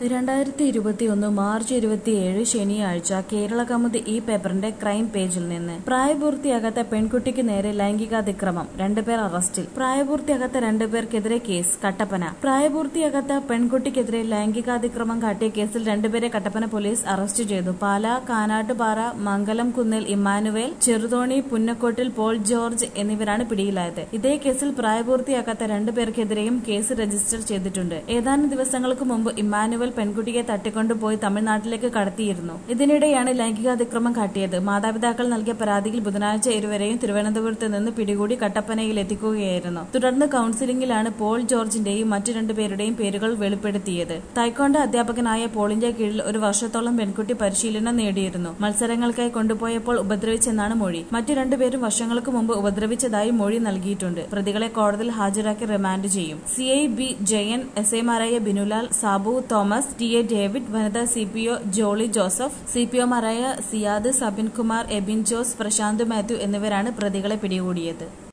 രണ്ടായിരത്തി ഇരുപത്തിയൊന്ന് മാർച്ച് ഇരുപത്തിയേഴ് ശനിയാഴ്ച കേരള കൗമുദി ഈ പേപ്പറിന്റെ ക്രൈം പേജിൽ നിന്ന് പ്രായപൂർത്തിയാകാത്ത പെൺകുട്ടിക്ക് നേരെ ലൈംഗികാതിക്രമം രണ്ടുപേർ അറസ്റ്റിൽ പ്രായപൂർത്തിയാകാത്ത രണ്ടുപേർക്കെതിരെ കേസ് കട്ടപ്പന പ്രായപൂർത്തിയാകാത്ത പെൺകുട്ടിക്കെതിരെ ലൈംഗികാതിക്രമം കാട്ടിയ കേസിൽ രണ്ടുപേരെ കട്ടപ്പന പോലീസ് അറസ്റ്റ് ചെയ്തു പാല Kanattupara Mangalam Kunnil Emmanuel Cheruthoni Punnakkottil Paul George എന്നിവരാണ് പിടിയിലായത് ഇതേ കേസിൽ പ്രായപൂർത്തിയാകാത്ത രണ്ടുപേർക്കെതിരെയും കേസ് രജിസ്റ്റർ ചെയ്തിട്ടുണ്ട് ഏതാനും ദിവസങ്ങൾക്ക് മുമ്പ് ഇമ്മാനുവൽ പെൺകുട്ടിയെ തട്ടിക്കൊണ്ടുപോയി തമിഴ്നാട്ടിലേക്ക് കടത്തിയിരുന്നു ഇതിനിടെയാണ് ലൈംഗികാതിക്രമം കാട്ടിയത് മാതാപിതാക്കൾ നൽകിയ പരാതിയിൽ ബുധനാഴ്ച ഇരുവരെയും തിരുവനന്തപുരത്ത് നിന്ന് പിടികൂടി കട്ടപ്പനയിൽ എത്തിക്കുകയായിരുന്നു തുടർന്ന് കൌൺസിലിംഗിലാണ് പോൾ ജോർജിന്റെയും മറ്റു രണ്ടുപേരുടെയും പേരുകൾ വെളിപ്പെടുത്തിയത് തൈക്കോണ്ട അധ്യാപകനായ പോളിന്റെ കീഴിൽ ഒരു വർഷത്തോളം പെൺകുട്ടി പരിശീലനം നേടിയിരുന്നു മത്സരങ്ങൾക്കായി കൊണ്ടുപോയപ്പോൾ ഉപദ്രവിച്ചെന്നാണ് മൊഴി മറ്റു രണ്ടുപേരും വർഷങ്ങൾക്ക് മുമ്പ് ഉപദ്രവിച്ചതായി മൊഴി നൽകിയിട്ടുണ്ട് പ്രതികളെ കോടതിയിൽ ഹാജരാക്കി റിമാൻഡ് ചെയ്യും C I B Jayan S ഐമാരായ Binulal Sabu Thomas T A David വനിതാ C P O Jolly Joseph C P ഒമാരായ സിയാദ് സബിൻ കുമാർ എബിൻ ജോസ് പ്രശാന്ത് മാത്യു എന്നിവരാണ് പ്രതികളെ പിടികൂടിയത്